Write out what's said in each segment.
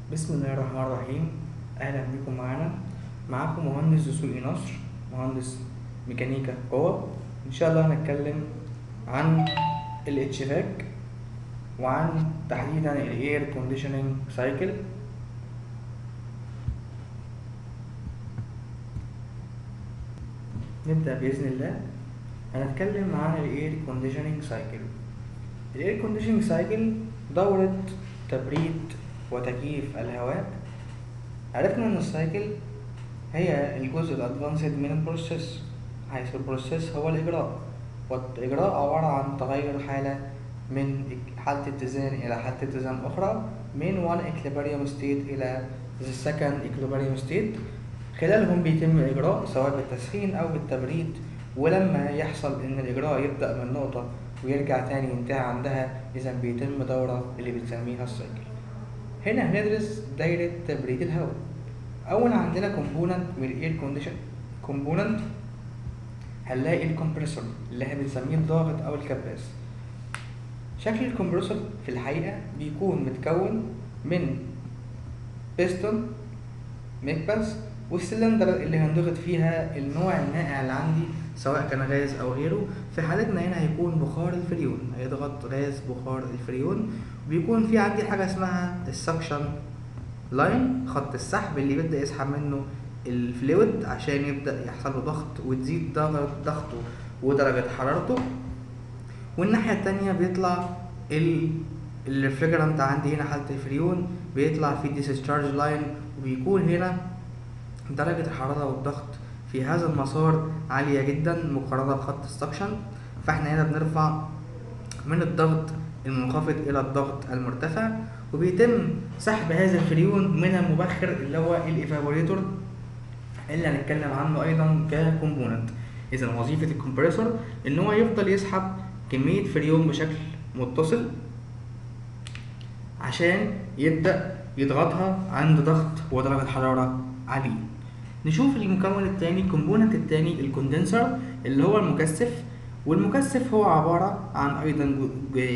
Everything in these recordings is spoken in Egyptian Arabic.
بسم الله الرحمن الرحيم اهلا بكم معانا معاكم مهندس دسوقي نصر مهندس ميكانيكا قوة ان شاء الله هنتكلم عن الاتشفاك وعن تحديدا الاير كونديشننج سايكل نبدأ بإذن الله هنتكلم عن الاير كونديشننج سايكل الاير كونديشننج سايكل دورة تبريد وتكييف الهواء عرفنا ان السايكل هي الجزء الادفانسد من البروسيس حيث البروسيس هو الاجراء والاجراء عبارة عن تغير حالة من حالة اتزان الى حالة اتزان اخرى من one equilibrium state الى the second equilibrium state خلالهم بيتم الاجراء سواء بالتسخين او بالتبريد ولما يحصل ان الاجراء يبدأ من نقطة ويرجع تاني ينتهي عندها اذا بيتم دورة اللي بنسميها السايكل هنا هندرس دايرة تبريد الهواء أول عندنا كومبوننت من الاير كونديشن كومبوننت هنلاقي الكمبريسور اللي احنا بنسميه الضاغط أو الكباس شكل الكمبريسور في الحقيقة بيكون متكون من بيستون مكبس والسلندر اللي هنضغط فيها النوع النائع اللي عندي سواء كان غاز او غيره في حالتنا هنا هيكون بخار الفريون هيضغط غاز بخار الفريون بيكون في عندي حاجه اسمها السكشن لاين خط السحب اللي بيبدا يسحب منه الفلويد عشان يبدا يحصل له ضغط وتزيد ضغط ضغطه ودرجه حرارته والناحيه التانية بيطلع ال الريفريجرانت عندي هنا حاله الفريون بيطلع في ديسشارج لاين وبيكون هنا درجه الحراره والضغط في هذا المسار عالية جدا مقارنة بخط السكشن فاحنا هنا بنرفع من الضغط المنخفض إلى الضغط المرتفع وبيتم سحب هذا الفريون من المبخر اللي هو الإيفابوريتور اللي هنتكلم عنه أيضا ككومبوننت إذا وظيفة الكمبريسور إن هو يفضل يسحب كمية فريون بشكل متصل عشان يبدأ يضغطها عند ضغط ودرجة حرارة عالية نشوف المكون التاني الكومبوننت التاني الكوندنسر اللي هو المكثف والمكثف هو عبارة عن أيضا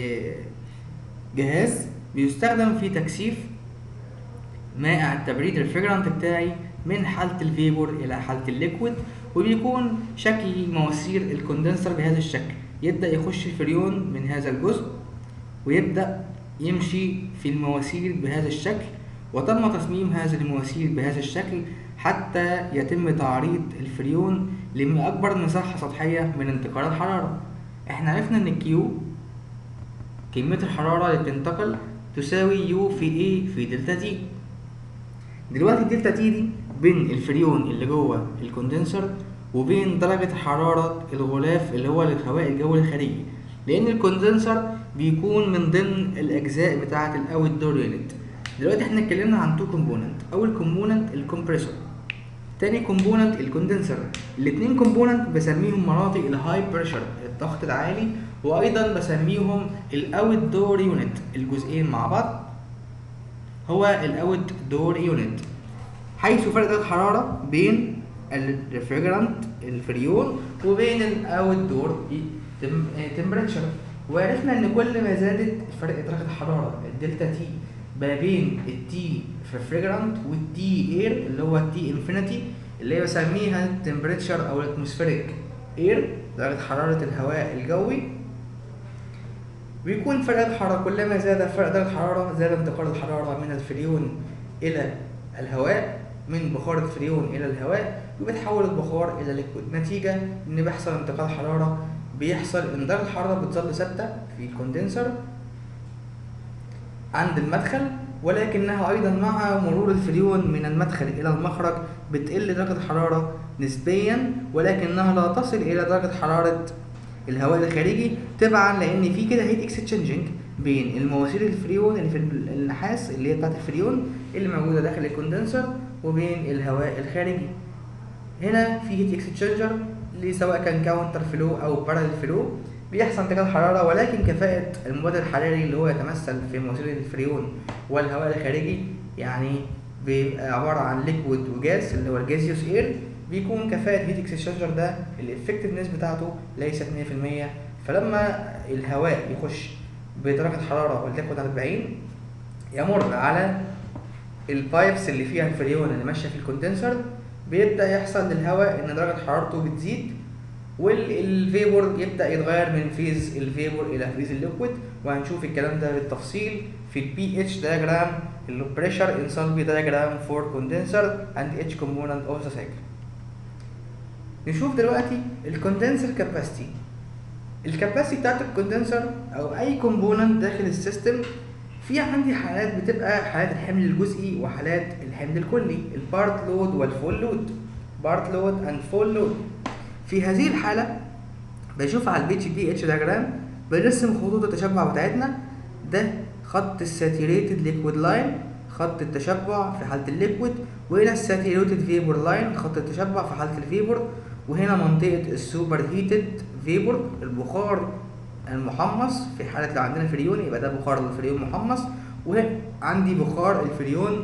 جهاز بيستخدم في تكثيف مائع التبريد الريفريجرانت بتاعي من حالة الفيبور إلى حالة الليكويد وبيكون شكل مواسير الكوندنسر بهذا الشكل يبدأ يخش الفريون من هذا الجزء ويبدأ يمشي في المواسير بهذا الشكل وتم تصميم هذه المواسير بهذا الشكل حتى يتم تعريض الفريون لأكبر مساحة سطحية من انتقال الحرارة احنا عرفنا ان كيو كمية الحرارة اللي بتنتقل تساوي يو في ايه في دلتا تي دلوقتي الدلتا تي دي بين الفريون اللي جوه الكوندنسر وبين درجة حرارة الغلاف اللي هو الهواء الجوي الخارجي لأن الكوندنسر بيكون من ضمن الأجزاء بتاعة الأوت دور يونت دلوقتي احنا اتكلمنا عن تو كومبوننت أول كومبوننت الكمبريسور تاني كومبوننت الكوندنسر الاتنين كومبوننت بسميهم مناطق الهاي بريشر الضغط العالي وايضا بسميهم الاوت دور يونت الجزئين مع بعض هو الاوت دور يونت حيث فرق الحرارة بين الريفريجرانت الفريون وبين الاوت دور تمبريتشر وعرفنا ان كل ما زادت فرق درجة الحرارة الدلتا تي ما بين التي ريفريجرانت والتي اير اللي هو التي انفينيتي اللي هي بسميها التمبريتشر او الاتموسفيريك اير درجة حرارة الهواء الجوي بيكون فرق الحرارة كلما زاد فرق درجة الحرارة زاد انتقال الحرارة من الفريون إلى الهواء من بخار الفريون إلى الهواء وبتحول البخار إلى ليكويد نتيجة إن بيحصل انتقال حرارة بيحصل إن درجة الحرارة بتظل ثابتة في الكوندنسر عند المدخل ولكنها أيضا مع مرور الفريون من المدخل إلى المخرج بتقل درجة الحرارة نسبيا ولكنها لا تصل إلى درجة حرارة الهواء الخارجي تبعا لأن في كده هيت اكستشينجينج بين المواسير الفريون اللي في النحاس اللي هي بتاعت الفريون اللي موجودة داخل الكوندنسر وبين الهواء الخارجي هنا في هيت اكستشينجر اللي سواء كان كاونتر فلو أو بارل فلو بيحصل انتقال حرارة ولكن كفاءة المبادر الحراري اللي هو يتمثل في مواسير الفريون والهواء الخارجي يعني بيبقى عبارة عن ليكويد وجاز اللي هو الجازيوس اير بيكون كفاءة هيت اكسشينجر ده الافكتفنس بتاعته ليست 100% فلما الهواء يخش بدرجة حرارة ولتكن 40 يمر على البايبس اللي فيها الفريون اللي ماشيه في الكوندنسر بيبدا يحصل للهواء ان درجه حرارته بتزيد والفيبور يبدا يتغير من فيز الفيبور الى فيز الليكويد وهنشوف الكلام ده بالتفصيل في البي اتش diagram اللي بريشر انسولبي diagram فور كوندنسر اند اتش كومبوننت اوف ذا سايكل نشوف دلوقتي الكوندنسر كاباسيتي الكاباسيتي بتاعت الكوندنسر او اي كومبوننت داخل السيستم في عندي حالات بتبقى حالات الحمل الجزئي وحالات الحمل الكلي البارت لود والفول لود بارت لود اند فول لود في هذه الحالة بشوف على البي بي اتش دياجرام بنرسم خطوط التشبع بتاعتنا ده خط الساتيريتد ليكويد لاين خط التشبع في حالة الليكويد وهنا الساتيريتد فيبور لاين خط التشبع في حالة الفيبور وهنا منطقة السوبر هيتد فيبور البخار المحمص في حالة لو عندنا فريون يبقى ده بخار الفريون محمص وهنا عندي بخار الفريون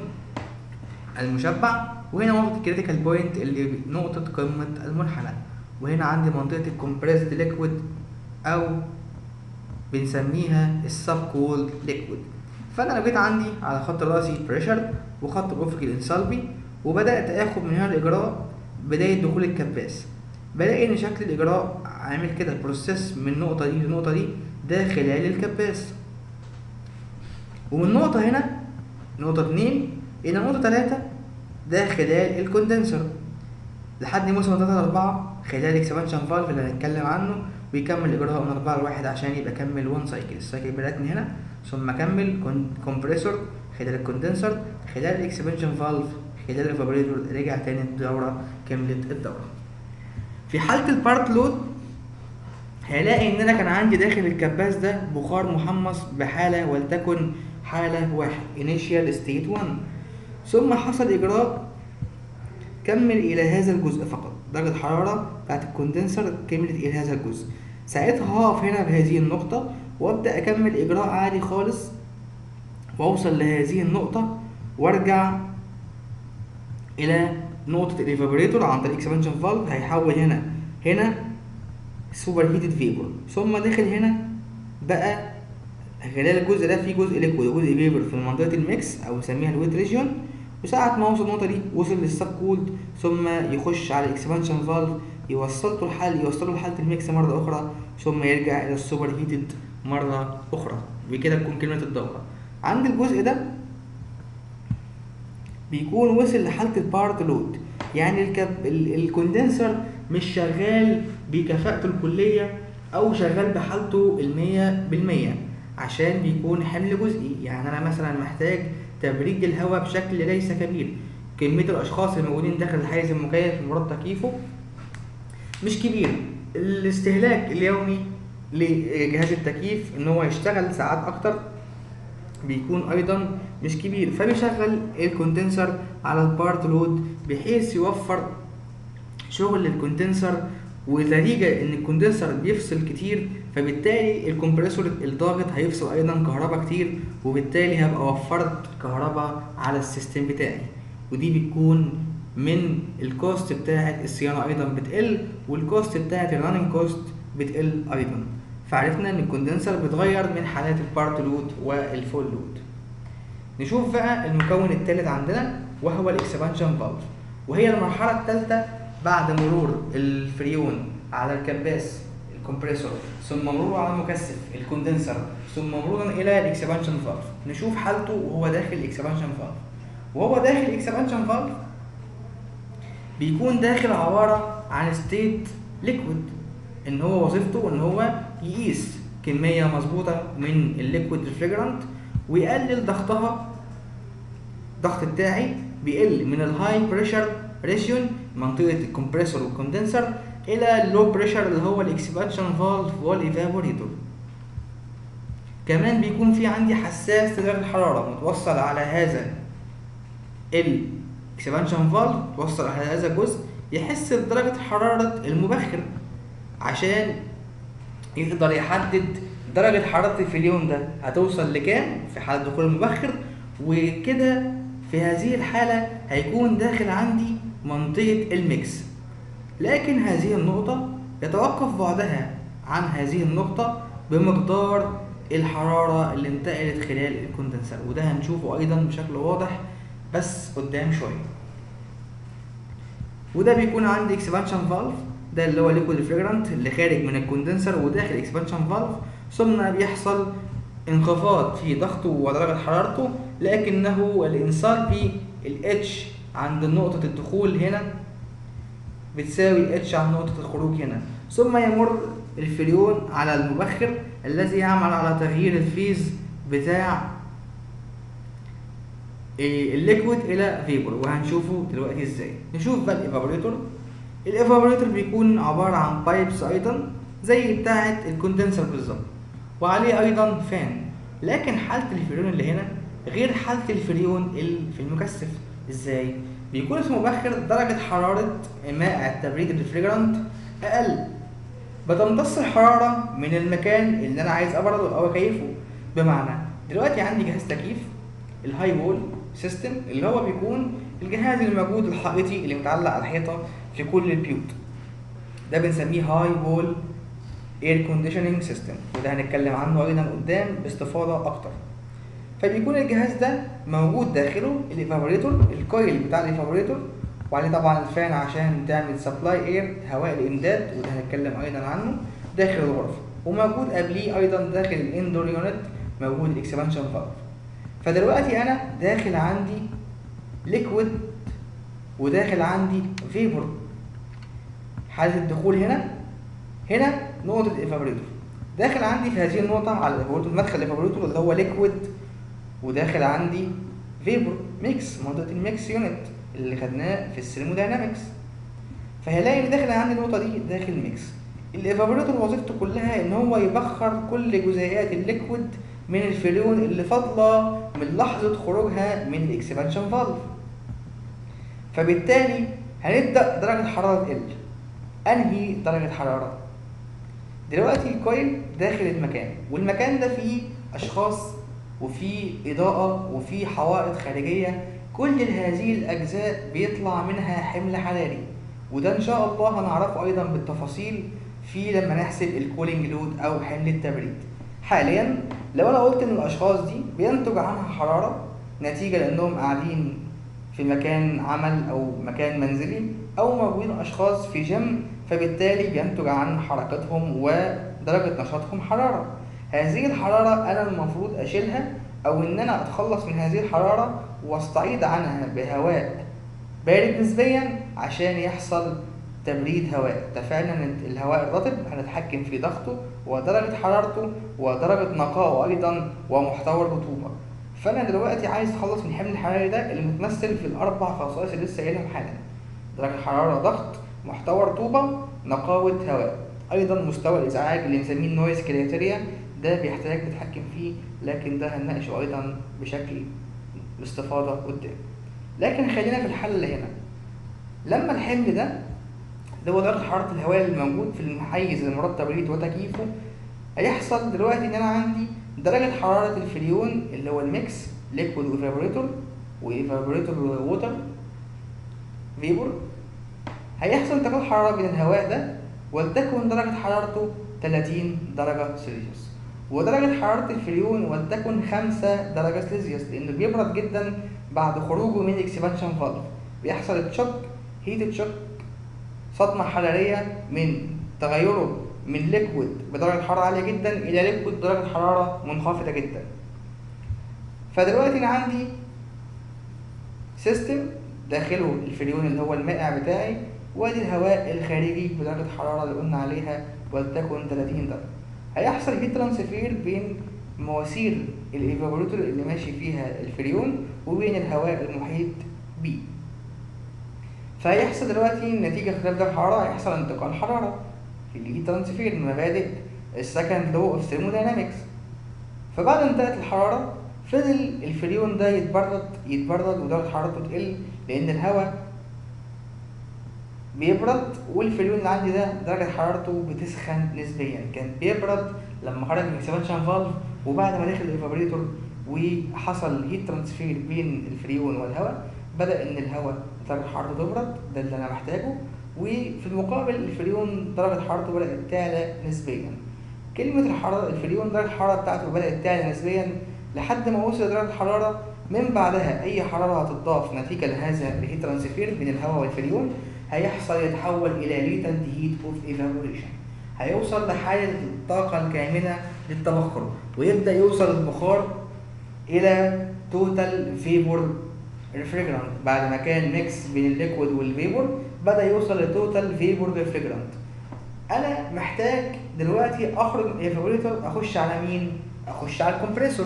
المشبع وهنا نقطة الكريتيكال بوينت اللي نقطة قمة المنحنى وهنا عندي منطقة الكومبريسد ليكويد أو بنسميها السب كولد ليكويد فأنا لو جيت عندي على خط راسي بريشر وخط الأفقي الانسالبي وبدأت آخد من هنا الإجراء بداية دخول الكباس بلاقي إن شكل الإجراء عامل كده بروسيس من النقطة دي للنقطة دي ده خلال الكباس ومن النقطة هنا نقطة اتنين إلى نقطة تلاتة ده خلال الكوندنسر لحد موسم تلاتة لأربعة خلال الاكسبانشن فالف اللي هنتكلم عنه ويكمل إجراء من أربعة لواحد عشان يبقى كمل وان سايكل السايكل بدأت من هنا ثم كمل كومبريسور خلال الكوندنسر خلال الاكسبانشن فالف خلال الفابريتور رجع تاني الدورة كملت الدورة في حالة البارت لود هلاقي ان انا كان عندي داخل الكباس ده بخار محمص بحالة ولتكن حالة واحد initial state 1 ثم حصل اجراء كمل الى هذا الجزء فقط درجة الحرارة بتاعت الكوندنسر كملت الى هذا الجزء ساعتها هقف هنا بهذه النقطة وابدأ اكمل اجراء عادي خالص واوصل لهذه النقطة وارجع الى نقطة الايفابوريتور عن طريق اكسبانشن فالف هيحول هنا هنا سوبر هيتد فيبر ثم داخل هنا بقى خلال الجزء ده في جزء ليكويد وجزء فيبر في منطقة الميكس او نسميها الويت ريجيون وساعة ما وصل النقطة دي وصل للسب كولد ثم يخش على الاكسبانشن فالف يوصلته الحل يوصله لحالة الميكس مرة أخرى ثم يرجع إلى السوبر هيتد مرة أخرى بكده تكون كلمة الدورة عند الجزء ده بيكون وصل لحالة البارت لود يعني الكب... ال- الكوندنسر مش شغال بكفاءته الكلية أو شغال بحالته المية بالمية عشان بيكون حمل جزئي يعني أنا مثلا محتاج تبريد الهواء بشكل ليس كبير كمية الأشخاص الموجودين داخل الحيز المكيف في مراد تكييفه مش كبير الاستهلاك اليومي لجهاز التكييف ان هو يشتغل ساعات اكتر بيكون ايضا مش كبير فبيشغل الكوندنسر على البارت لود بحيث يوفر شغل للكوندنسر ونتيجة ان الكوندنسر بيفصل كتير فبالتالي الكمبريسور الضاغط هيفصل ايضا كهرباء كتير وبالتالي هبقى وفرت كهرباء على السيستم بتاعي ودي بتكون من الكوست بتاعت الصيانة ايضا بتقل والكوست بتاعت الراننج كوست بتقل ايضا فعرفنا ان الكوندنسر بيتغير من حالات البارت لود والفول لود نشوف بقى المكون الثالث عندنا وهو الاكسبانشن فالف وهي المرحلة الثالثة بعد مرور الفريون على الكباس الكمبريسور ثم مروره على المكثف الكوندنسر ثم مرورا الى الاكسبانشن فالف نشوف حالته وهو داخل الاكسبانشن فالف وهو داخل الاكسبانشن فالف بيكون داخل عبارة عن ستيت ليكويد ان هو وظيفته ان هو يقيس كمية مظبوطة من الليكويد ريفريجرانت ويقلل ضغطها الضغط بتاعي بيقل من الهاي بريشر ريشيون منطقة الكمبريسور والكوندنسر إلى اللو بريشر اللي هو الاكسبانشن فالف والايفابوريتور كمان بيكون في عندي حساس لدرجة الحرارة متوصل على هذا الاكسبانشن فالف متوصل على هذا الجزء يحس بدرجة حرارة المبخر عشان يقدر يحدد درجة حرارة في اليوم ده هتوصل لكام في حالة دخول المبخر وكده في هذه الحالة هيكون داخل عندي منطقة الميكس لكن هذه النقطة يتوقف بعدها عن هذه النقطة بمقدار الحرارة اللي انتقلت خلال الكوندنسر وده هنشوفه أيضا بشكل واضح بس قدام شويه وده بيكون عندي اكسبانشن فالف ده اللي هو ليكويد ريفريجرانت اللي خارج من الكوندنسر وداخل اكسبانشن فالف ثم بيحصل انخفاض في ضغطه ودرجة حرارته لكنه الانصال الاتش عند نقطة الدخول هنا بتساوي الاتش عند نقطة الخروج هنا ثم يمر الفريون على المبخر الذي يعمل على تغيير الفيز بتاع الليكويد الى فيبر وهنشوفه دلوقتي ازاي نشوف بقى الايفابوريتور الايفابوريتور بيكون عبارة عن بايبس ايضا زي بتاعة الكوندنسر بالظبط وعليه ايضا فان لكن حالة الفريون اللي هنا غير حالة الفريون اللي في المكثف ازاي بيكون في مبخر درجة حرارة مائع التبريد الريفريجرانت اقل بتمتص الحرارة من المكان اللي انا عايز ابرده او اكيفه بمعنى دلوقتي عندي جهاز تكييف الهاي وول سيستم اللي هو بيكون الجهاز الموجود الحائطي اللي متعلق على الحيطة في كل البيوت ده بنسميه هاي وول اير كونديشننج سيستم وده هنتكلم عنه ايضا قدام باستفاضه اكتر فبيكون الجهاز ده موجود داخله الايفابوريتور الكويل بتاع الايفابوريتور وعليه طبعا الفان عشان تعمل سبلاي اير هواء الامداد وده هنتكلم ايضا عنه داخل الغرفه وموجود قبليه ايضا داخل الاندور يونت موجود الاكسبانشن فالف فدلوقتي انا داخل عندي ليكويد وداخل عندي فيبر حالة الدخول هنا هنا نقطة الإيفابريتور داخل عندي في هذه النقطة على الإيفابريتور مدخل الإيفابريتور اللي هو ليكويد وداخل عندي فيبر ميكس منطقة الميكس يونت اللي خدناه في الثيرموداينامكس فهلاقي ان داخل عندي النقطة دي داخل ميكس الإيفابريتور وظيفته كلها إن هو يبخر كل جزيئات الليكويد من الفلون اللي فاضلة من لحظة خروجها من الإكسبانشن فالف فبالتالي هنبدأ درجة الحرارة تقل أنهي درجة حرارة دلوقتي الكويل داخل المكان والمكان ده فيه اشخاص وفيه اضاءه وفيه حوائط خارجيه كل هذه الاجزاء بيطلع منها حمل حراري وده ان شاء الله هنعرفه ايضا بالتفاصيل في لما نحسب الكولينج لود او حمل التبريد حاليا لو انا قلت ان الاشخاص دي بينتج عنها حراره نتيجه لانهم قاعدين في مكان عمل او مكان منزلي او موجودين اشخاص في جيم فبالتالي بينتج عن حركتهم ودرجة نشاطهم حرارة هذه الحرارة أنا المفروض أشيلها أو إن أنا أتخلص من هذه الحرارة واستعيض عنها بهواء بارد نسبيا عشان يحصل تبريد هواء اتفقنا ان الهواء الرطب هنتحكم في ضغطه ودرجة حرارته ودرجة نقائه أيضا ومحتوى الرطوبة فأنا دلوقتي عايز أتخلص من الحمل الحراري ده اللي متمثل في الأربع خصائص اللي لسه قايلهم حالا درجة حرارة ضغط محتوى رطوبة نقاوة هواء أيضا مستوى الإزعاج اللي بنسميه النويز كريتيريا ده بيحتاج نتحكم فيه لكن ده هنناقشه أيضا بشكل باستفاضة قدام لكن خلينا في الحل اللي هنا لما الحمل ده اللي هو درجة حرارة الهواء اللي موجود في المحيز المراد تبريد وتكييفه هيحصل دلوقتي إن أنا عندي درجة حرارة الفريون اللي هو الميكس ليكويد وإيفابوريتور وإيفابوريتور ووتر فيبور هيحصل انتقال حرارة بين الهواء ده ولتكن درجة حرارته 30 درجة سلسيوس ودرجة حرارة الفريون ولتكن 5 درجة سلسيوس لأنه بيبرد جدا بعد خروجه من الاكسبانشن فالف بيحصل تشوك هيت تشوك صدمة حرارية من تغيره من ليكويد بدرجة حرارة عالية جدا إلى ليكويد بدرجة حرارة منخفضة جدا فدلوقتي أنا عندي سيستم داخله الفريون اللي هو المائع بتاعي وادي الهواء الخارجي بدرجة الحرارة اللي قلنا عليها ولتكن 30 درجة هيحصل هيت ترانسفير بين مواسير الايفابوريتور اللي ماشي فيها الفريون وبين الهواء المحيط بيه فهيحصل دلوقتي نتيجة اختلاف درجة الحرارة هيحصل انتقال حرارة في الهيت ترانسفير من مبادئ السكند لو اوف ثيرموداينامكس فبعد انتهت الحرارة فضل الفريون ده يتبرد يتبرد ودرجة حرارته تقل لأن الهواء بيبرد والفريون اللي عندي ده درجة حرارته بتسخن نسبيا كان بيبرد لما خرج من اكسبانشن فالف وبعد ما دخل الايفابوريتور وحصل هيت ترانسفير بين الفريون والهواء بدأ إن الهواء درجة حرارته تبرد ده اللي أنا محتاجه وفي المقابل الفريون درجة حرارته بدأت تعلى نسبيا كلمة الحرارة الفريون درجة الحرارة بتاعته بدأت تعلى نسبيا لحد ما وصل درجة الحرارة من بعدها اي حراره هتضاف نتيجه لهذا الهيت ترانسفير بين الهواء والفريون هيحصل يتحول الى ليتنت هيت اوف ايفابوريشن هيوصل لحاله الطاقه الكامنه للتبخر ويبدا يوصل البخار الى توتال فيبور ريفريجرانت بعد ما كان ميكس بين الليكويد والفيبور بدا يوصل لتوتال فيبور ريفريجرانت انا محتاج دلوقتي اخرج من الايفابوريتور اخش على مين اخش على الكمبريسور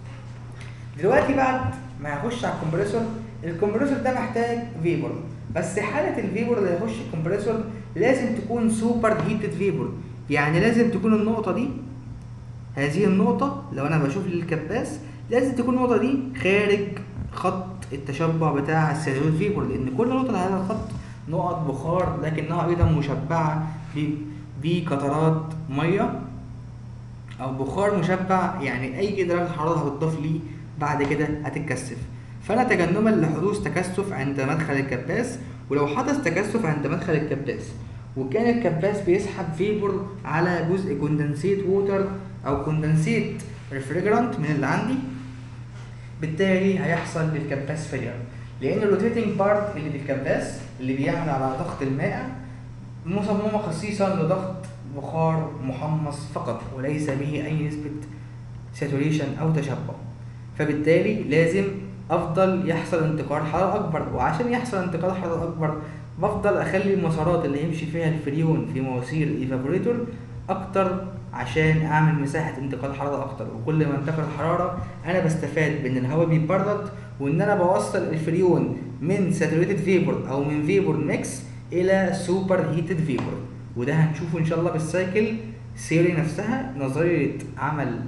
دلوقتي بعد ما هخش على الكمبريسور الكمبريسور ده محتاج فيبور بس حاله الفيبور اللي هيخش الكمبريسور لازم تكون سوبر هيتد فيبور يعني لازم تكون النقطه دي هذه النقطه لو انا بشوف الكباس لازم تكون النقطه دي خارج خط التشبع بتاع السيلول فيبور لان كل نقطه على هذا الخط نقط بخار لكنها ايضا مشبعه ب- بقطرات ميه او بخار مشبع يعني اي درجه حراره هتضاف ليه بعد كده هتتكثف فانا تجنبا لحدوث تكثف عند مدخل الكباس ولو حدث تكثف عند مدخل الكباس وكان الكباس بيسحب فيبر على جزء كوندنسيت ووتر او كوندنسيت ريفريجرانت من اللي عندي بالتالي هيحصل للكباس فيلير لان الروتيتنج بارت اللي في الكباس اللي بيعمل على ضغط الماء مصممه خصيصا لضغط بخار محمص فقط وليس به اي نسبه ساتوريشن او تشبع فبالتالي لازم افضل يحصل انتقال حراره اكبر وعشان يحصل انتقال حراره اكبر بفضل اخلي المسارات اللي يمشي فيها الفريون في مواسير الايفابوريتور اكتر عشان اعمل مساحه انتقال حراره اكتر وكل ما انتقل الحراره انا بستفاد بان الهواء بيبرد وان انا بوصل الفريون من ساتوريتد فيبور او من فيبور ميكس الى سوبر هيتد فيبور وده هنشوفه ان شاء الله بالسايكل سيري نفسها نظريه عمل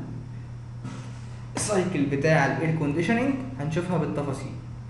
السايكل بتاع الاير كونديشننج هنشوفها بالتفاصيل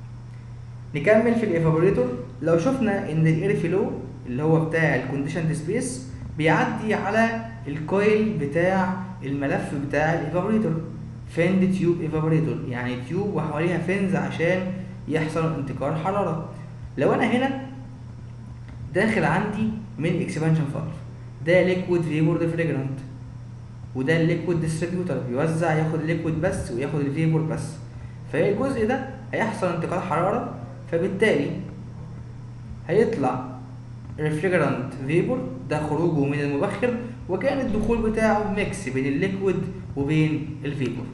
نكمل في الايفابوريتور لو شفنا ان الاير فلو اللي هو بتاع الكونديشن سبيس بيعدي على الكويل بتاع الملف بتاع الايفابوريتور فيند تيوب ايفابوريتور يعني تيوب وحواليها فينز عشان يحصل انتقال حراره لو انا هنا داخل عندي من اكسبانشن فالف ده ليكويد فيبور ريفريجرانت وده الليكويد ديستريبيوتر بيوزع ياخد الليكويد بس وياخد الفيبور بس فالجزء ده هيحصل انتقال حراره فبالتالي هيطلع ريفريجرانت فيبور ده خروجه من المبخر وكان الدخول بتاعه ميكس بين الليكويد وبين الفيبور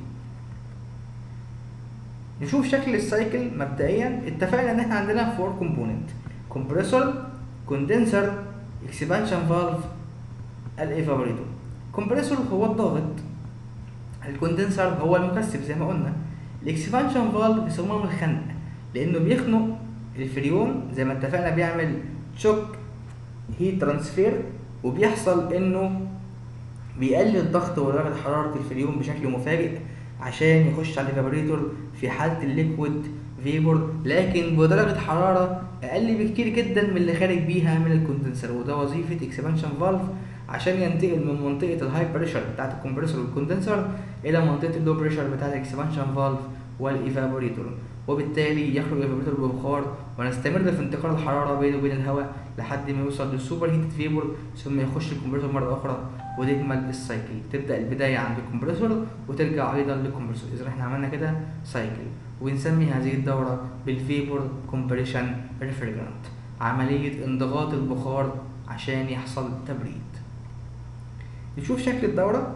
نشوف شكل السايكل مبدئيا اتفقنا ان احنا عندنا فور كومبوننت كومبريسور كوندنسر اكسبانشن فالف الايفابوريتور كومبريسور هو الضاغط الكوندنسر هو المكثف زي ما قلنا الاكسبانشن فالف بيسموه الخنق لانه بيخنق الفريون زي ما اتفقنا بيعمل تشوك هيت ترانسفير وبيحصل انه بيقلل الضغط ودرجة حرارة الفريون بشكل مفاجئ عشان يخش على الايفابوريتور في حالة الليكويد فيبور لكن بدرجة حرارة أقل بكتير جدا من اللي خارج بيها من الكوندنسر وده وظيفة اكسبانشن فالف عشان ينتقل من منطقة الهاي بريشر بتاعت الكمبريسور والكوندنسر إلى منطقة اللو بريشر بتاعت الاكسبانشن فالف والايفابوريتور وبالتالي يخرج الايفابوريتور ببخار ونستمر في انتقال الحرارة بينه وبين الهواء لحد ما يوصل للسوبر هيتد فيبور ثم يخش الكمبريسور مرة أخرى وتكمل السايكل تبدأ البداية عند الكمبريسور وترجع أيضا للكمبريسور إذا احنا عملنا كده سايكل ونسمي هذه الدورة بالفيبور كومبريشن ريفريجرانت عملية انضغاط البخار عشان يحصل تبريد نشوف شكل الدورة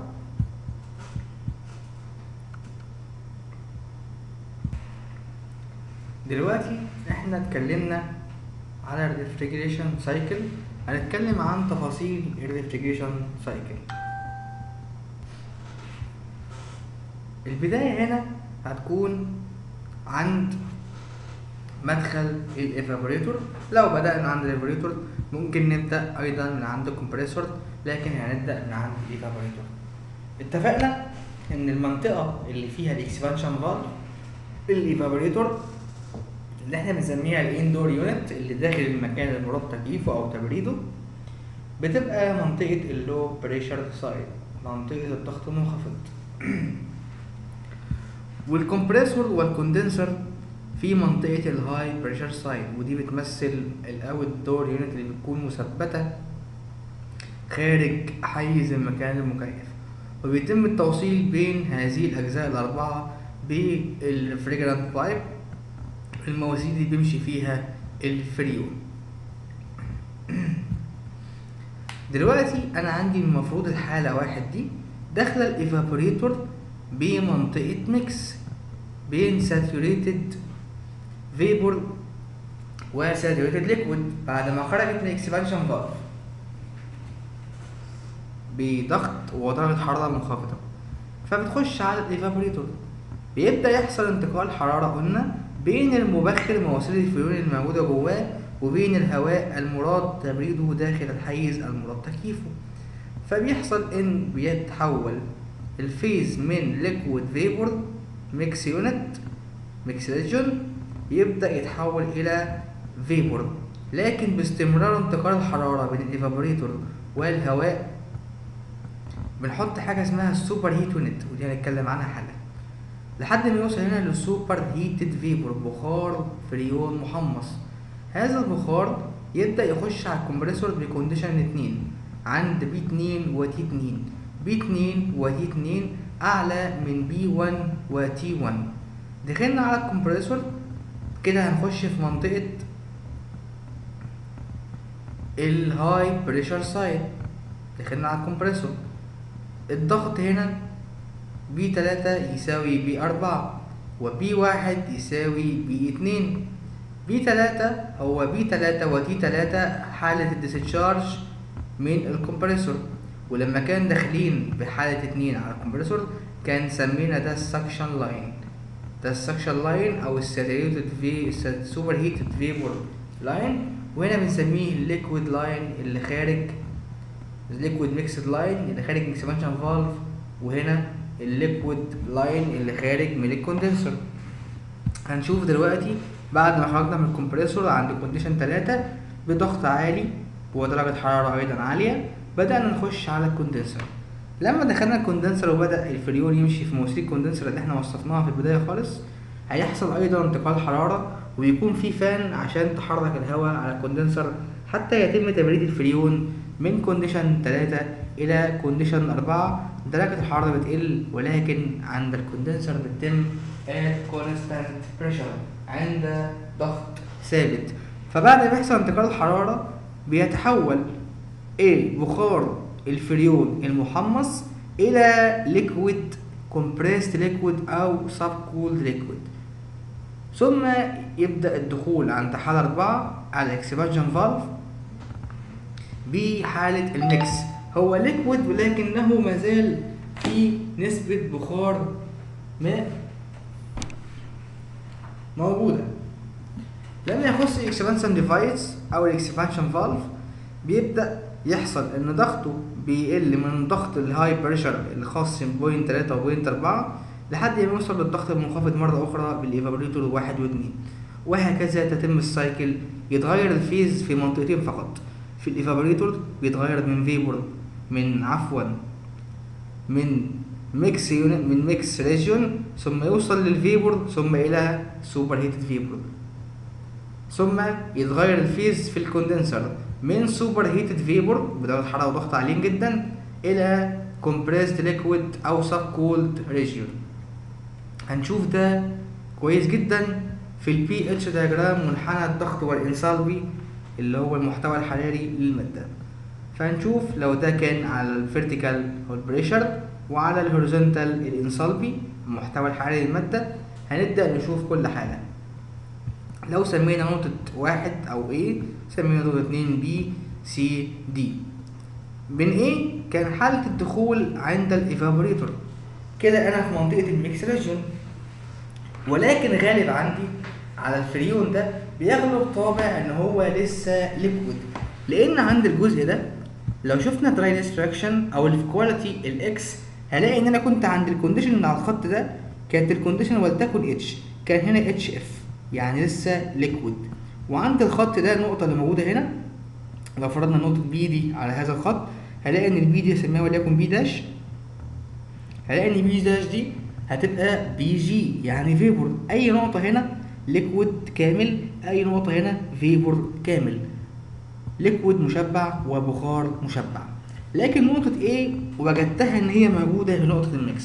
دلوقتي احنا اتكلمنا على الريفريجريشن سايكل هنتكلم عن تفاصيل الريفريجريشن سايكل البداية هنا هتكون عند مدخل الايفابوريتور لو بدأنا عند الايفابوريتور ممكن نبدأ أيضا من عند الكمبريسور لكن هنبدأ من عند الايفابوريتور اتفقنا إن المنطقة اللي فيها الاكسبانشن فالف الايفابوريتور اللي احنا بنسميها الاندور يونت اللي داخل المكان المراد تكييفه او تبريده بتبقى منطقة اللو بريشر سايد منطقة الضغط المنخفض والكمبريسور والكوندنسر في منطقة الهاي بريشر سايد ودي بتمثل الاوت دور يونت اللي بتكون مثبتة خارج حيز المكان المكيف وبيتم التوصيل بين هذه الأجزاء الأربعة بالريفريجرانت بايب المواسير اللي بيمشي فيها الفريون دلوقتي انا عندي المفروض الحالة واحد دي داخلة الايفابوريتور بمنطقة ميكس بين ساتوريتد فيبور وساتوريتد ليكويد بعد ما خرجت من الاكسبانشن فالف بضغط ودرجة حرارة منخفضة فبتخش على الايفابوريتور بيبدأ يحصل انتقال حرارة قلنا بين المبخر مواسير الفيول الموجودة جواه وبين الهواء المراد تبريده داخل الحيز المراد تكييفه فبيحصل ان بيتحول الفيز من ليكويد فيبور ميكس يونت ميكس ريجن يبدأ يتحول إلى فيبور لكن باستمرار انتقال الحرارة بين الإيفابوريتور والهواء بنحط حاجة اسمها السوبر هيت يونت ودي هنتكلم عنها حالا لحد ما يوصل هنا للسوبر هيتد فيبور بخار فريون محمص هذا البخار يبدأ يخش على الكمبريسور بكونديشن اتنين عند بي اتنين وتي اتنين بي اتنين وتي اتنين أعلى من بي ون وتي ون دخلنا على الكمبريسور كده هنخش في منطقة الهاي بريشر سايد دخلنا على الكمبريسور الضغط هنا بي تلاتة يساوي بي أربعة وبي واحد يساوي بي اتنين بي تلاتة هو بي تلاتة وتي تلاتة حالة الديسشارج من الكمبريسور ولما كان داخلين بحالة اتنين على الكمبريسور كان سمينا ده السكشن لاين ده السكشن لاين او الساتوريتد في سوبر هيتد فيبور لاين وهنا بنسميه الليكويد لاين اللي خارج الليكويد ميكسد لاين اللي خارج من اكسبانشن فالف وهنا الليكويد لاين اللي خارج من الكوندنسر هنشوف دلوقتي بعد ما خرجنا من الكمبريسور عند كونديشن 3 بضغط عالي ودرجة حرارة أيضا عالية بدأنا نخش على الكوندنسر لما دخلنا الكوندنسر وبدأ الفريون يمشي في مواسير الكوندنسر اللي احنا وصفناها في البداية خالص هيحصل أيضا انتقال حرارة ويكون في فان عشان تحرك الهواء على الكوندنسر حتى يتم تبريد الفريون من كونديشن 3 إلى كونديشن 4 درجة الحرارة بتقل ولكن عند الكوندنسر بتتم at constant pressure عند ضغط ثابت فبعد ما يحصل انتقال الحرارة بيتحول بخار الفريون المحمص إلى ليكويد compressed liquid أو subcooled liquid ثم يبدأ الدخول عند حالة أربعة على الاكسبانشن فالف بحالة الميكس هو ليكويد ولكنه مازال في نسبة بخار ماء موجودة لما يخص الاكسبانشن ديفايس او الاكسبانشن فالف بيبدأ يحصل ان ضغطه بيقل من ضغط الهاي بريشر الخاص بوينت تلاتة وبوينت أربعة لحد ما يوصل للضغط المنخفض مرة أخرى بالإيفابوريتور واحد واتنين وهكذا تتم السايكل يتغير الفيز في منطقتين فقط في الإيفابوريتور بيتغير من فيبور من عفوا من ميكس من ميكس ريجيون ثم يوصل للفيبور ثم إلى سوبر هيتد فيبور ثم يتغير الفيز في الكوندنسر من سوبر هيتد فيبور بدرجة حرارة وضغط عاليين جدا إلى compressed liquid أو sub cooled region هنشوف ده كويس جدا في البي اتش دياجرام منحنى الضغط والانسالبي اللي هو المحتوى الحراري للمادة فهنشوف لو ده كان على الفيرتيكال هو البريشر وعلى الهوريزونتال الانسالبي المحتوى الحراري للمادة هنبدأ نشوف كل حالة لو سمينا نقطة واحد أو A سمينا نقطة اتنين B C D من A كان حالة الدخول عند الإيفابوريتور كده أنا في منطقة الميكس ريجن ولكن غالب عندي على الفريون ده بيغلب طابع ان هو لسه ليكويد لان عند الجزء ده لو شفنا دراي ديستراكشن او الكواليتي الاكس هلاقي ان انا كنت عند الكونديشن اللي على الخط ده كانت الكونديشن ولتكن اتش كان هنا اتش اف يعني لسه ليكويد وعند الخط ده النقطه اللي موجوده هنا لو فرضنا نقطه بي دي على هذا الخط هلاقي ان البي دي اسميها وليكن بي داش هلاقي ان بي داش دي هتبقى بي جي يعني فيبور اي نقطه هنا ليكويد كامل اي نقطه هنا فيبور كامل ليكويد مشبع وبخار مشبع لكن نقطة A وجدتها إن هي موجودة في نقطة الميكس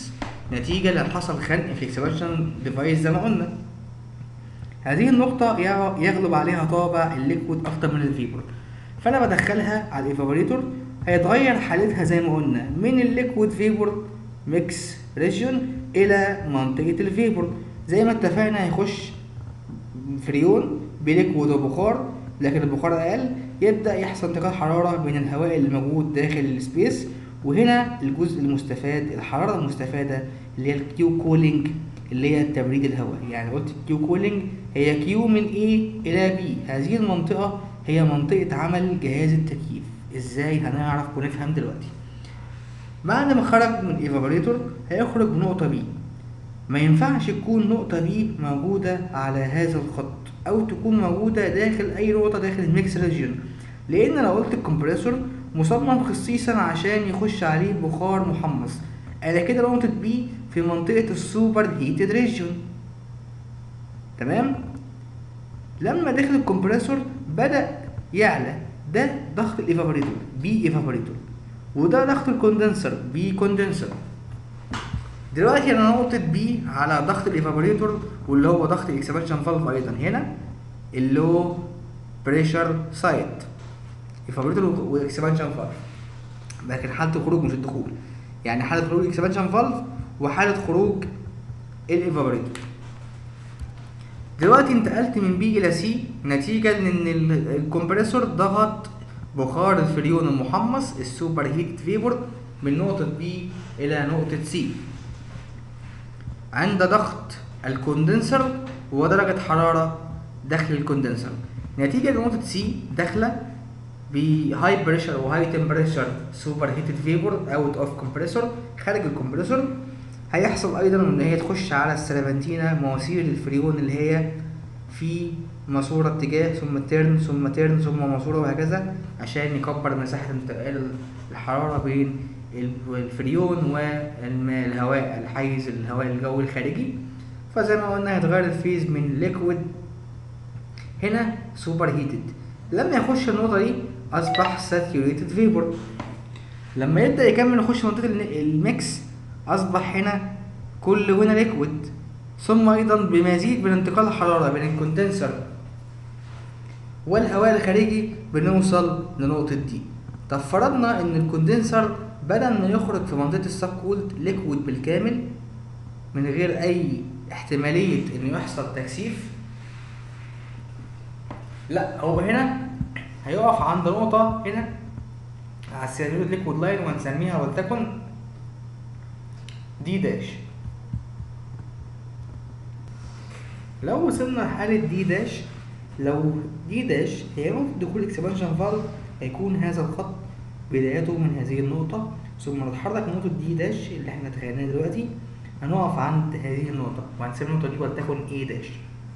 نتيجة لأن حصل خنق في اكسبانشن ديفايس زي ما قلنا هذه النقطة يغ- يغلب عليها طابع الليكويد أكتر من الفيبر فأنا بدخلها على الإيفابوريتور هيتغير حالتها زي ما قلنا من الليكويد فيبر ميكس ريجيون إلى منطقة الفيبر زي ما اتفقنا هيخش فريون بليكويد وبخار لكن البخار اقل يبدا يحصل انتقال حراره بين الهواء اللي موجود داخل السبيس وهنا الجزء المستفاد الحراره المستفاده اللي هي الكيو كولينج اللي هي تبريد الهواء يعني قلت كيو كولينج هي كيو من A الى B هذه المنطقه هي منطقه عمل جهاز التكييف ازاي هنعرف ونفهم دلوقتي بعد ما خرج من الايفابوريتور هيخرج بنقطه بي ما ينفعش تكون نقطة بي موجودة على هذا الخط أو تكون موجودة داخل أي نقطة داخل الميكس ريجيون لأن لو قلت الكمبريسور مصمم خصيصا عشان يخش عليه بخار محمص أنا كده نقطة بي في منطقة السوبر هيتد ريجيون تمام لما دخل الكمبريسور بدأ يعلى ده ضغط الايفابوريتور بي ايفابوريتور وده ضغط الكوندنسر بي كوندنسر دلوقتي انا نقطة بي على ضغط الايفابوريتور واللي هو ضغط الاكسبانشن فالف ايضا هنا اللو بريشر سايت ايفابوريتور واكسبانشن فالف لكن حالة الخروج مش الدخول يعني حالة خروج الاكسبانشن فالف وحالة خروج الايفابوريتور دلوقتي انتقلت من بي الى سي نتيجة لان ال- الكمبريسور ضغط بخار الفريون المحمص السوبر هيت فيبر من نقطة بي الى نقطة سي عند ضغط الكوندنسر ودرجة حرارة داخل الكوندنسر نتيجة لنقطة سي داخلة بهاي بريشر وهاي تمبريتشر سوبر هيتد فيبر اوت اوف كومبريسور خارج الكمبريسور هيحصل ايضا ان هي تخش على السلفنتينا مواسير الفريون اللي هي في ماسورة اتجاه ثم تيرن ثم تيرن ثم ماسورة وهكذا عشان يكبر مساحة انتقال الحرارة بين ال- الفريون والهواء الحيز الهواء الجوي الخارجي فزي ما قلنا هيتغير الفيز من ليكويد هنا سوبر هيتد لما يخش النقطة دي أصبح ساتيوريتد فيبر لما يبدأ يكمل يخش منطقة الن- الميكس أصبح هنا كل هنا ليكويد ثم أيضا بمزيد من انتقال الحرارة بين الكوندنسر والهواء الخارجي بنوصل لنقطة دي طب فرضنا إن الكوندنسر بدل ما يخرج في منطقة السب كولد ليكويد بالكامل من غير أي احتمالية إنه يحصل تكثيف لا هو هنا هيقف عند نقطة هنا على السيريود ليكويد لاين وهنسميها ولتكن دي داش لو وصلنا لحالة دي داش لو دي داش هي نقطة دخول اكسبانشن فالف هيكون هذا الخط بدايته من هذه النقطة ثم نتحرك نقطة دي داش اللي احنا تخيلناها دلوقتي هنقف عند هذه النقطة وهنسمي النقطة دي ولتكن A داش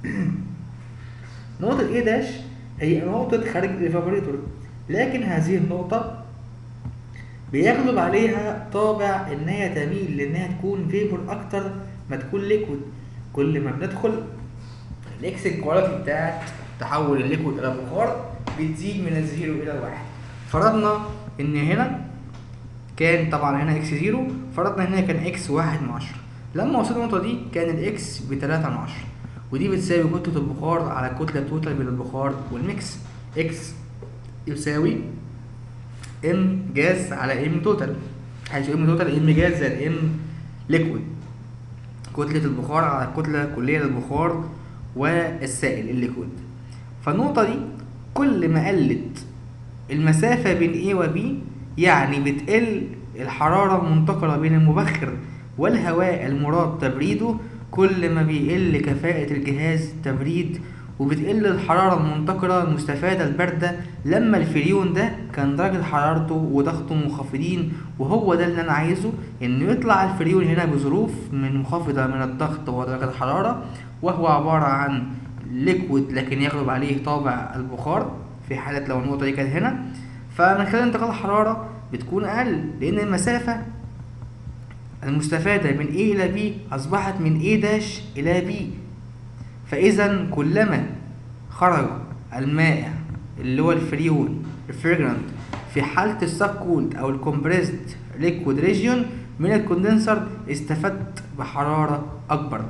نقطة A داش هي نقطة خارج الإيفابوريتور لكن هذه النقطة بيغلب عليها طابع إن هي تميل لإنها تكون فيبر أكتر ما تكون ليكويد كل ما بندخل الإكس كواليتي بتاعت تحول الليكويد إلى بخار بتزيد من الزيرو إلى الواحد فرضنا إن هنا كان طبعا هنا اكس زيرو فرضنا هنا كان اكس واحد من عشرة لما وصلنا النقطة دي كان الاكس بتلاتة من عشرة ودي بتساوي كتلة البخار على الكتلة التوتال بين البخار والميكس اكس يساوي ام جاز على ام توتال حيث ام توتال ام جاز زائد ام ليكويد كتلة البخار على الكتلة الكلية للبخار والسائل الليكويد فالنقطة دي كل ما قلت المسافة بين A و B يعني بتقل الحرارة المنتقلة بين المبخر والهواء المراد تبريده كل ما بيقل كفاءة الجهاز تبريد وبتقل الحرارة المنتقلة المستفادة الباردة لما الفريون ده كان درجة حرارته وضغطه منخفضين وهو ده اللي أنا عايزه إنه يطلع الفريون هنا بظروف من منخفضة من الضغط ودرجة الحرارة وهو عبارة عن ليكويد لكن يغلب عليه طابع البخار في حالة لو النقطة دي كانت هنا فمن خلال انتقال الحرارة بتكون أقل لأن المسافة المستفادة من A إلى B أصبحت من A داش إلى B فإذا كلما خرج المائع اللي هو الفريون الفريجرانت في حالة السب كولد أو الكومبريسد ليكويد ريجيون من الكوندنسر استفدت بحرارة أكبر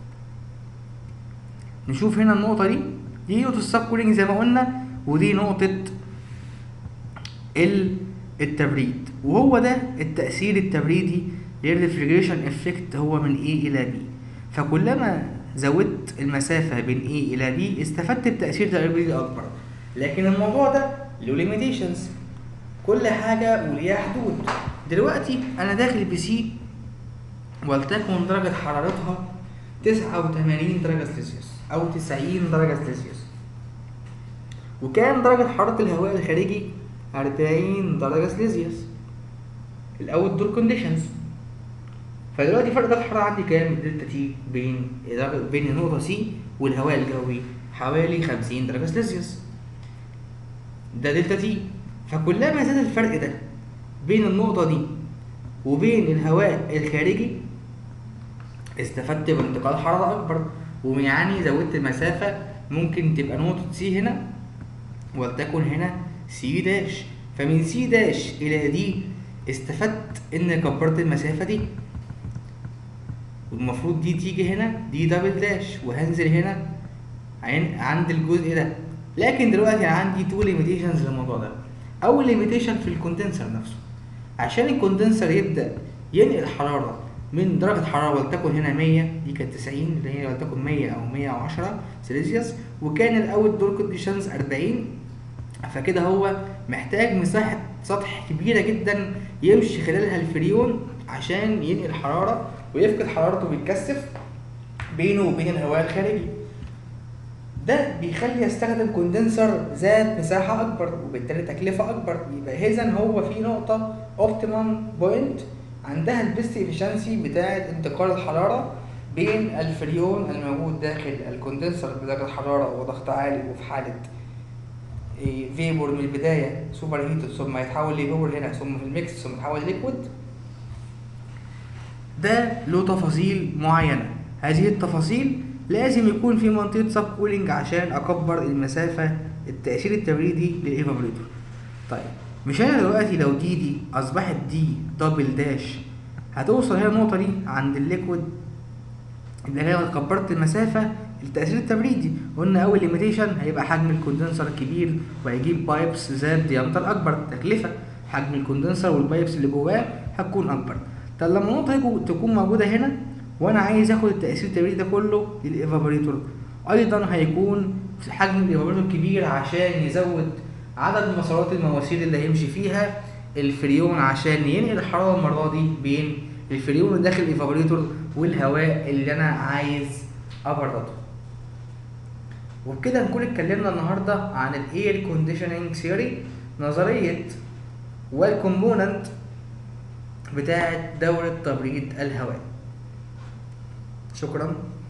نشوف هنا النقطة دي دي نقطة السب كولينج زي ما قلنا ودي نقطة ال- التبريد وهو ده التأثير التبريدي للريفريجريشن افكت هو من A إلى B فكلما زودت المسافة بين A إلى B استفدت بتأثير تبريدي أكبر لكن الموضوع ده له ليميتيشنز كل حاجة وليها حدود دلوقتي أنا داخل بسي ولتكن درجة حرارتها تسعة وتمانين درجة سلسيوس أو تسعين درجة سلسيوس وكان درجة حرارة الهواء الخارجي أربعين درجة سلسيوس الأول دور كونديشنز فدلوقتي فرق درجة الحرارة عندي كام دلتا تي بين درجة- بين النقطة سي والهواء الجوي حوالي خمسين درجة سلسيوس ده دلتا تي فكلما زاد الفرق ده بين النقطة دي وبين الهواء الخارجي استفدت بانتقال حرارة أكبر ويعني زودت المسافة ممكن تبقى نقطة سي هنا ولتكن هنا سي داش فمن سي داش إلى دي استفدت إن كبرت المسافة دي والمفروض دي تيجي هنا دي دبل داش وهنزل هنا عن- عند الجزء ده لكن دلوقتي أنا عندي تو ليميتيشنز للموضوع ده أول ليميتيشن في الكوندنسر نفسه عشان الكوندنسر يبدأ ينقل حرارة من درجة حرارة ولتكن هنا 100 دي كانت 90 اللي هي ولتكن 100 أو 110 سيلسيوس وكان الأول دور كونديشنز 40 فكده هو محتاج مساحة سطح كبيرة جدا يمشي خلالها الفريون عشان ينقل حرارة ويفقد حرارته ويتكثف بينه وبين الهواء الخارجي ده بيخلي يستخدم كوندنسر ذات مساحة أكبر وبالتالي تكلفة أكبر يبقى إذا هو في نقطة اوبتيمم بوينت عندها البيست افشنسي بتاعة انتقال الحرارة بين الفريون الموجود داخل الكوندنسر بدرجة حرارة وضغط عالي وفي حالة إيه، فيبور من البداية سوبر هيتد ثم يتحول لفيبور هنا ثم في الميكس ثم يتحول ليكويد ده له تفاصيل معينة هذه التفاصيل لازم يكون في منطقة سب كولينج عشان أكبر المسافة التأثير التبريدي للإيفابوريتور طيب مش أنا دلوقتي لو دي دي أصبحت دي دبل داش هتوصل هنا النقطة دي عند الليكويد اللي هي لو كبرت المسافة التأثير التبريدي قلنا أول ليميتيشن هيبقى حجم الكوندنسر كبير وهيجيب بايبس ذات ديامتر أكبر تكلفة حجم الكوندنسر والبايبس اللي جواه هتكون أكبر طب لما النقطة دي تكون موجودة هنا وأنا عايز آخد التأثير التبريدي ده كله للإيفابوريتور أيضا هيكون في حجم الإيفابوريتور كبير عشان يزود عدد مسارات المواسير اللي هيمشي فيها الفريون عشان ينقل الحرارة المرة دي بين الفريون اللي داخل الإيفابوريتور والهواء اللي أنا عايز أبرده وبكده نكون اتكلمنا النهارده عن الاير كونديشننج ثيوري نظريه والكومبوننت بتاعه دوره تبريد الهواء شكرا